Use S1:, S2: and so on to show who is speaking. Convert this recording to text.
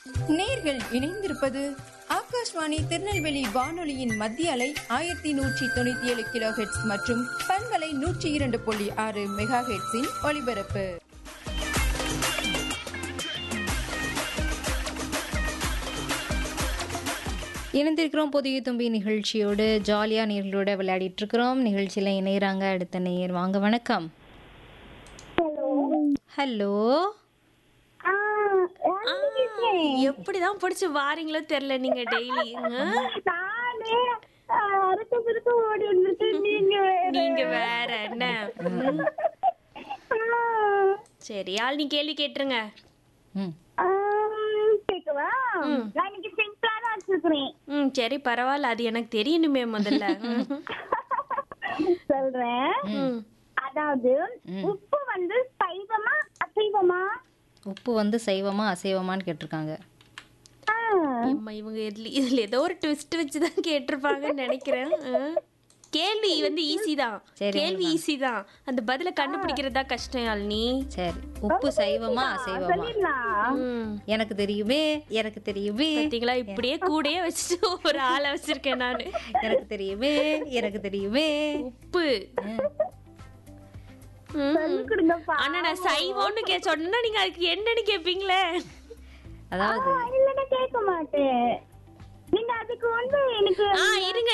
S1: நேர்கள் இணைந்திருப்பது ஆகாஷ்வாணி திருநெல்வேலி வானொலியின் மத்திய அலை ஆயிரத்தி நூற்றி தொண்ணூத்தி ஏழு கிலோ ஹெட்ஸ் மற்றும் பண்பலை நூற்றி இரண்டு புள்ளி ஆறு மெகா ஹெட்ஸின் ஒலிபரப்பு
S2: இணைந்திருக்கிறோம் புதிய தும்பி நிகழ்ச்சியோடு ஜாலியாக நேர்களோட விளையாடிட்டு இருக்கிறோம் நிகழ்ச்சியில் இணையறாங்க அடுத்த நேயர் வாங்க வணக்கம் ஹலோ
S3: எப்படிதான் பிடிச்சு வாரீங்களோ தெரியல நீங்க டெய்லி
S4: நானே அறுக்க பிறக்க ஓடி வந்துருக்கேன் நீங்க வேற.
S3: நீங்க வேற என்ன ம்,
S4: ஆ,
S3: சரி ஆள் நீ கேள்வி கேட்டுருங்க
S2: ம்
S4: ஆ, கேக்கவா நான் இன்னைக்கு சிம்பிளா தான் வச்சிருக்கிறேன்
S3: ம் சரி பரவாயில்ல அது எனக்கு தெரியணுமே முதல்ல ம்,
S4: சொல்றேன்
S3: ம்.
S4: அதாவது உப்பு வந்து சைவமா அசைவமா
S2: உப்பு வந்து சைவமா அசைவமான்னு கேட்டிருக்காங்க
S4: ஆ,
S3: அம்மா, இவங்க இதுல இதுல ஏதோ ஒரு ட்விஸ்ட் வச்சு தான் கேட்டிருப்பாங்கன்னு நினைக்கிறேன் ம். கேள்வி வந்து ஈஸி தான்
S2: சரி,
S3: கேள்வி ஈஸி தான் அந்த பதில கண்டுபிடிக்கிறதா கஷ்டம் யாழ்னி
S2: சரி உப்பு சைவமா அசைவமா
S4: சொல்லிடலாம்
S3: ம்
S2: எனக்கு தெரியுமே எனக்கு தெரியுமே
S3: பாத்தீங்களா இப்படியே கூடயே வச்சுட்டு ஒரு ஆளை வச்சிருக்கேன் நானு
S2: எனக்கு தெரியுமே எனக்கு தெரியுமே
S3: உப்பு
S2: ம்.
S3: ம்.
S4: சொல்லிக் கொடுங்கப்பா
S3: ஆனா நான் சைவம்னு கே சொன்னா நீங்க அதுக்கு என்னன்னு கேப்பீங்களே
S2: அதாவது
S4: இல்லைன்னா கேட்க மாட்டேன் நீங்க அதுக்கு வந்து எனக்கு
S3: ஆ இருங்க